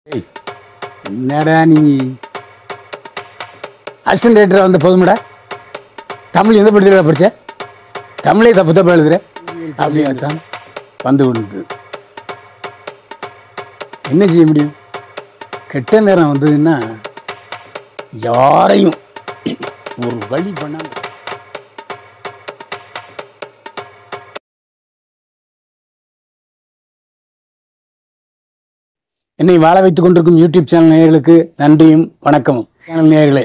ஏய் என்னடா நீ அசிஸ்டன்ட் டைரக்டர் வந்த போதுமாடா தமிழ் எந்த படத்தில் படிச்ச தமிழே தப்பு தப்பா எழுதுற அப்படியே தான் வந்து விடுது என்ன செய்ய முடியும் கெட்ட நேரம் வந்ததுன்னா யாரையும் ஒரு வழி பண்ணாம என்னை வாழ வைத்துக் கொண்டிருக்கும் யூடியூப் சேனல் நேயர்களுக்கு நன்றியும் வணக்கமும் சேனல் நேயர்களே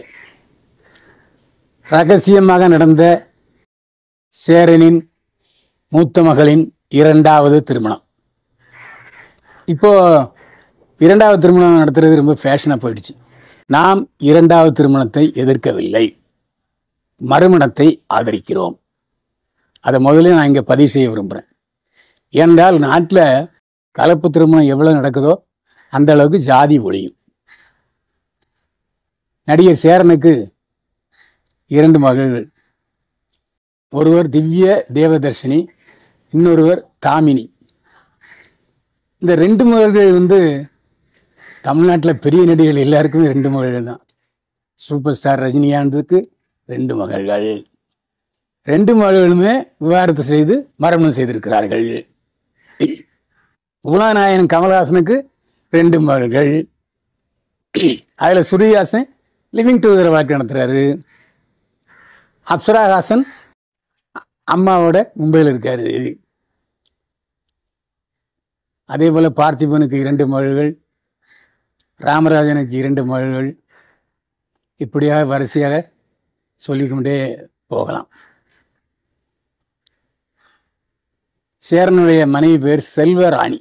ரகசியமாக நடந்த சேரனின் மூத்த மகளின் இரண்டாவது திருமணம் இப்போ இரண்டாவது திருமணம் நடத்துறது ரொம்ப ஃபேஷனாக போயிடுச்சு நாம் இரண்டாவது திருமணத்தை எதிர்க்கவில்லை மறுமணத்தை ஆதரிக்கிறோம் அதை முதல்ல நான் இங்கே பதிவு செய்ய விரும்புகிறேன் ஏனென்றால் நாட்டில் கலப்பு திருமணம் எவ்வளோ நடக்குதோ அந்த அளவுக்கு ஜாதி ஒழியும் நடிகர் சேரனுக்கு இரண்டு மகள்கள் ஒருவர் திவ்ய தேவதர்ஷினி இன்னொருவர் தாமினி இந்த ரெண்டு மகள்கள் வந்து தமிழ்நாட்டில் பெரிய நடிகர்கள் எல்லாருக்குமே ரெண்டு மகள்கள் தான் சூப்பர் ஸ்டார் ரஜினிகாந்துக்கு ரெண்டு மகள்கள் ரெண்டு மகள்களுமே விவாகரத்து செய்து மரணம் செய்திருக்கிறார்கள் உலகநாயகன் கமல்ஹாசனுக்கு ரெண்டு மகள்கள் அதில் சுருதிஹாசன் லிவிங் டுகெதர் வாழ்க்கை நடத்துகிறாரு அப்சராஹாசன் அம்மாவோட மும்பையில் இருக்காரு அதே போல் பார்த்திபனுக்கு இரண்டு மகள்கள் ராமராஜனுக்கு இரண்டு மகள்கள் இப்படியாக வரிசையாக சொல்லிக்கொண்டே போகலாம் சேரனுடைய மனைவி பேர் செல்வராணி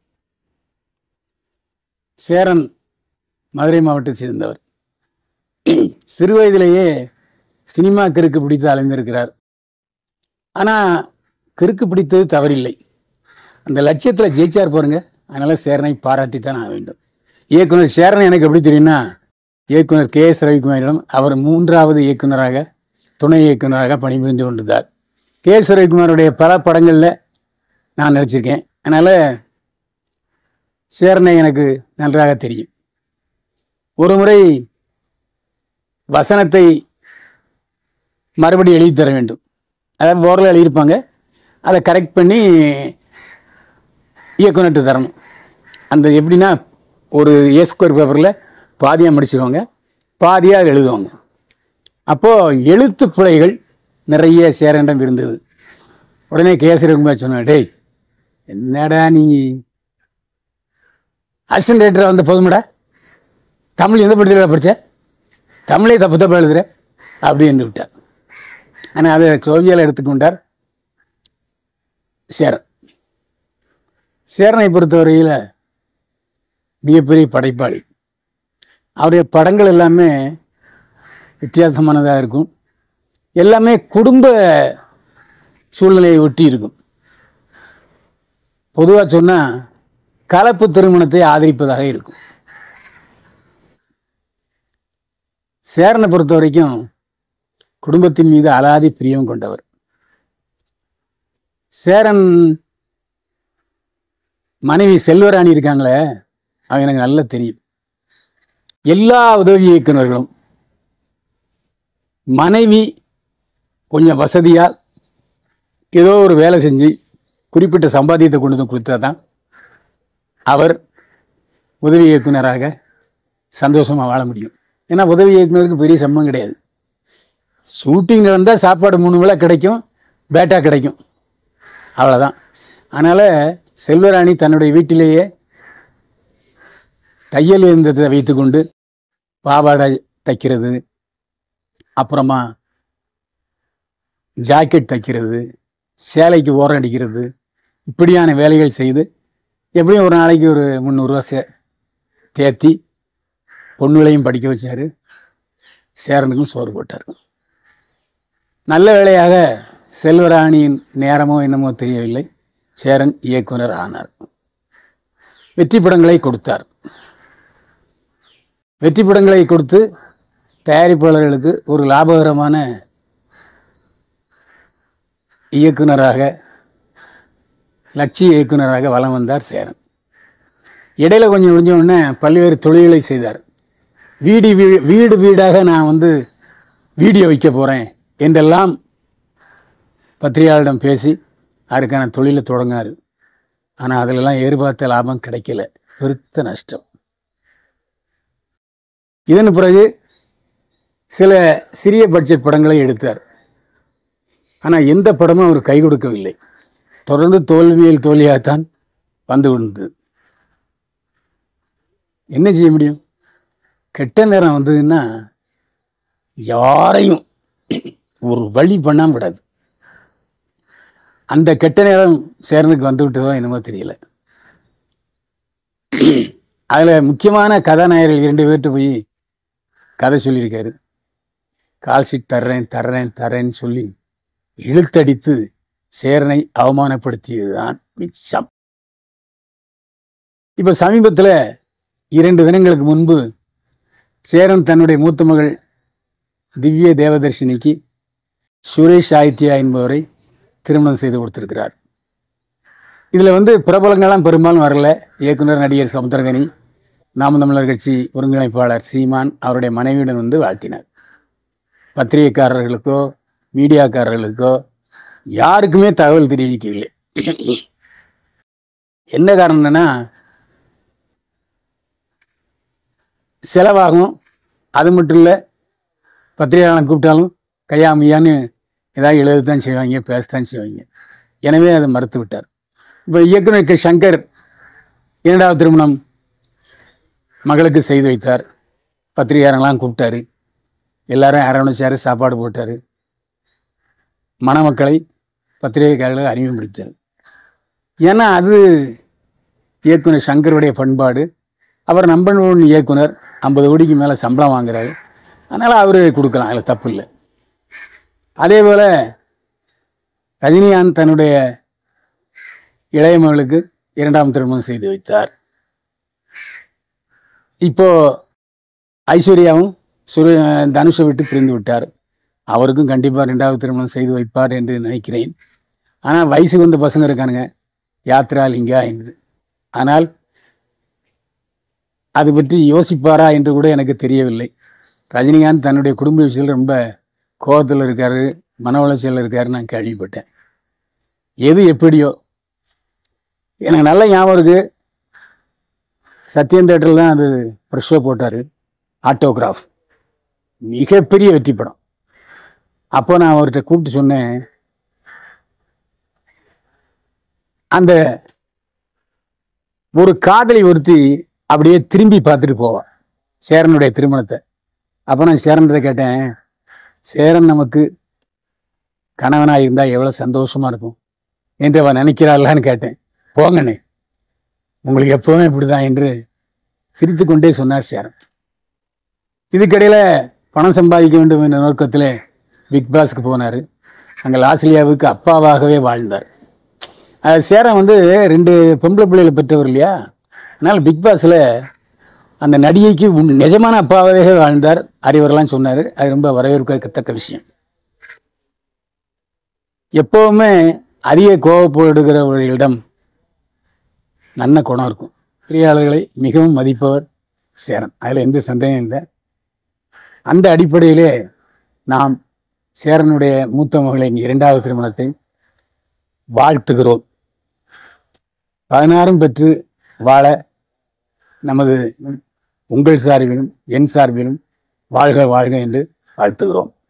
சேரன் மதுரை மாவட்டத்தை சேர்ந்தவர் சிறு வயதிலேயே சினிமா கிறுக்கு பிடித்து அலைந்திருக்கிறார் ஆனால் கிறுக்கு பிடித்தது தவறில்லை அந்த லட்சியத்தில் ஜெயிச்சார் பாருங்க அதனால சேரனை பாராட்டித்தான் ஆக வேண்டும் இயக்குனர் சேரன் எனக்கு எப்படி தெரியும்னா இயக்குனர் கே எஸ் ரவிக்குமாரிடம் அவர் மூன்றாவது இயக்குனராக துணை இயக்குனராக பணிபுரிந்து கொண்டிருந்தார் கே எஸ் ரவிக்குமாருடைய பல படங்களில் நான் நடிச்சிருக்கேன் அதனால் சேரனை எனக்கு நன்றாக தெரியும் ஒரு முறை வசனத்தை மறுபடியும் எழுதி தர வேண்டும் அதாவது ஓரில் எழுதியிருப்பாங்க அதை கரெக்ட் பண்ணி இயக்குனர்கிட்ட தரணும் அந்த எப்படின்னா ஒரு ஏ ஸ்கொயர் பேப்பரில் பாதியாக முடிச்சிருவாங்க பாதியாக எழுதுவாங்க அப்போது எழுத்து பிழைகள் நிறைய சேரண்டம் இருந்தது உடனே கேசரிகுமார் சொன்னார் டேய் என்னடா நீ அசிஸ்டன்ட் டைரக்டர் வந்த போதுமாடா தமிழ் எந்த படத்தில் படிச்ச தமிழே தப்பு தப்பாக எழுதுற அப்படின்னு விட்டார் ஆனால் அதை சோவியால் எடுத்துக்கொண்டார் சேரன் சேரனை பொறுத்தவரையில் மிகப்பெரிய படைப்பாளி அவருடைய படங்கள் எல்லாமே வித்தியாசமானதாக இருக்கும் எல்லாமே குடும்ப சூழ்நிலையை ஒட்டி இருக்கும் பொதுவாக சொன்னால் கலப்பு திருமணத்தை ஆதரிப்பதாக இருக்கும் சேரனை பொறுத்த வரைக்கும் குடும்பத்தின் மீது அலாதி பிரியம் கொண்டவர் சேரன் மனைவி செல்வராணி இருக்காங்களே அவங்க எனக்கு நல்லா தெரியும் எல்லா உதவி இயக்குநர்களும் மனைவி கொஞ்சம் வசதியாக ஏதோ ஒரு வேலை செஞ்சு குறிப்பிட்ட சம்பாத்தியத்தை கொண்டு வந்து கொடுத்தா தான் அவர் உதவி இயக்குனராக சந்தோஷமாக வாழ முடியும் ஏன்னா உதவி இயக்குனருக்கு பெரிய சம்பளம் கிடையாது ஷூட்டிங் நடந்தால் சாப்பாடு மூணு வேளை கிடைக்கும் பேட்டா கிடைக்கும் அவ்வளோதான் அதனால் செல்வராணி தன்னுடைய வீட்டிலேயே தையல் இயந்திரத்தை வைத்துக்கொண்டு பாவாடை தைக்கிறது அப்புறமா ஜாக்கெட் தைக்கிறது சேலைக்கு ஓரம் அடிக்கிறது இப்படியான வேலைகள் செய்து எப்படியும் ஒரு நாளைக்கு ஒரு முந்நூறுரூவா சே தேத்தி பொண்ணுகளையும் படிக்க வச்சார் சேரனுக்கும் சோறு போட்டார் நல்ல வேளையாக செல்வராணியின் நேரமோ என்னமோ தெரியவில்லை சேரன் இயக்குனர் ஆனார் வெற்றி படங்களை கொடுத்தார் வெற்றி படங்களை கொடுத்து தயாரிப்பாளர்களுக்கு ஒரு லாபகரமான இயக்குனராக லட்சிய இயக்குனராக வலம் வந்தார் சேரன் இடையில கொஞ்சம் முடிஞ்ச உடனே பல்வேறு தொழில்களை செய்தார் வீடு வீ- வீடு வீடாக நான் வந்து வீடியோ வைக்க போகிறேன் என்றெல்லாம் பத்திரிகையாளரிடம் பேசி அதுக்கான தொழிலை தொடங்கினார் ஆனால் அதிலெல்லாம் எதிர்பார்த்த லாபம் கிடைக்கல பெருத்த நஷ்டம் இதன் பிறகு சில சிறிய பட்ஜெட் படங்களை எடுத்தார் ஆனால் எந்த படமும் அவர் கை கொடுக்கவில்லை தொடர்ந்து தோல்வியில் தோல்வியாகத்தான் வந்து கொண்டது என்ன செய்ய முடியும் கெட்ட நேரம் வந்ததுன்னா யாரையும் ஒரு வழி பண்ணாம விடாது அந்த கெட்ட நேரம் சேரனுக்கு வந்து விட்டதோ என்னமோ தெரியல அதில் முக்கியமான கதாநாயகர்கள் இரண்டு பேர்கிட்ட போய் கதை சொல்லியிருக்காரு கால் ஷீட் தர்றேன் தர்றேன் தர்றேன்னு சொல்லி இழுத்தடித்து சேரனை அவமானப்படுத்தியதுதான் மிச்சம் இப்போ சமீபத்தில் இரண்டு தினங்களுக்கு முன்பு சேரன் தன்னுடைய மூத்த மகள் திவ்ய தேவதர்ஷினிக்கு சுரேஷ் ஆதித்யா என்பவரை திருமணம் செய்து கொடுத்திருக்கிறார் இதில் வந்து பிரபலங்கள்லாம் பெரும்பாலும் வரல இயக்குனர் நடிகர் சமுத்திரகனி நாம் தமிழர் கட்சி ஒருங்கிணைப்பாளர் சீமான் அவருடைய மனைவியுடன் வந்து வாழ்த்தினார் பத்திரிகைக்காரர்களுக்கோ மீடியாக்காரர்களுக்கோ யாருக்குமே தகவல் தெரிவிக்கவில்லை என்ன காரணம்னா செலவாகும் அது மட்டும் இல்லை பத்திரிகையாளன் கூப்பிட்டாலும் கையாமையான்னு ஏதாவது எழுதத்தான் செய்வாங்க பேசத்தான் செய்வாங்க எனவே அதை மறுத்து விட்டார் இப்போ இயக்குனர் கே. சங்கர் இரண்டாவது திருமணம் மகளுக்கு செய்து வைத்தார் பத்திரிகையாளங்களாம் கூப்பிட்டாரு எல்லாரும் அரவணைச்சாரு சாப்பாடு போட்டார் மணமக்களை பத்திரிகைக்காரர்களுக்கு அறிமுகப்படுத்தார் ஏன்னா அது இயக்குனர் சங்கருடைய பண்பாடு அவர் நம்பர் ஒன் இயக்குனர் ஐம்பது கோடிக்கு மேலே சம்பளம் வாங்குறாரு அதனால் அவர் கொடுக்கலாம் அதில் தப்பு இல்லை அதே போல் ரஜினிகாந்த் தன்னுடைய இளைய மகளுக்கு இரண்டாம் திருமணம் செய்து வைத்தார் இப்போ ஐஸ்வர்யாவும் சுரு தனுஷை விட்டு பிரிந்து விட்டார் அவருக்கும் கண்டிப்பாக ரெண்டாவது திருமணம் செய்து வைப்பார் என்று நினைக்கிறேன் ஆனால் வயசுக்கு வந்த பசங்க இருக்கானுங்க யாத்ரா லிங்கா என்று ஆனால் அது பற்றி யோசிப்பாரா என்று கூட எனக்கு தெரியவில்லை ரஜினிகாந்த் தன்னுடைய குடும்ப விஷயத்தில் ரொம்ப கோபத்தில் இருக்காரு மன உளைச்சலில் இருக்காரு நான் கேள்விப்பட்டேன் எது எப்படியோ எனக்கு நல்ல ஞாபகம் இருக்கு சத்யம் தேட்டரில் தான் அது ப்ரெஷ் ஷோ போட்டார் ஆட்டோகிராஃப் மிகப்பெரிய வெற்றி படம் அப்போ நான் அவர்கிட்ட கூப்பிட்டு சொன்னேன் அந்த ஒரு காதலி ஒருத்தி அப்படியே திரும்பி பார்த்துட்டு போவா சேரனுடைய திருமணத்தை அப்போ நான் சேரன்கிட்ட கேட்டேன் சேரன் நமக்கு கணவனாக இருந்தால் எவ்வளோ சந்தோஷமா இருக்கும் என்று அவன் நினைக்கிறாளான்னு கேட்டேன் போங்கண்ணே உங்களுக்கு எப்பவுமே இப்படிதான் என்று சிரித்து கொண்டே சொன்னார் சேரன் இதுக்கிடையில் பணம் சம்பாதிக்க வேண்டும் என்ற நோக்கத்தில் பிக் பாஸ்க்கு போனார் அங்கே லாஸ்லியாவுக்கு அப்பாவாகவே வாழ்ந்தார் அது சேரன் வந்து ரெண்டு பொம்பளை பிள்ளைகளை பெற்றவர் இல்லையா அதனால் பிக் பாஸில் அந்த நடிகைக்கு உன் நிஜமான அப்பாவாகவே வாழ்ந்தார் அறிவரெல்லாம் சொன்னார் அது ரொம்ப வரவேற்கத்தக்க விஷயம் எப்போவுமே அதிக கோவப்படுகிறவர்களிடம் நல்ல குணம் இருக்கும் கிரியாளர்களை மிகவும் மதிப்பவர் சேரன் அதில் எந்த சந்தேகம் இல்லை அந்த அடிப்படையிலே நாம் சேரனுடைய மூத்த மகளின் இரண்டாவது திருமணத்தை வாழ்த்துகிறோம் பதினாறும் பெற்று வாழ நமது உங்கள் சார்பிலும் என் சார்பிலும் வாழ்க வாழ்க என்று வாழ்த்துகிறோம்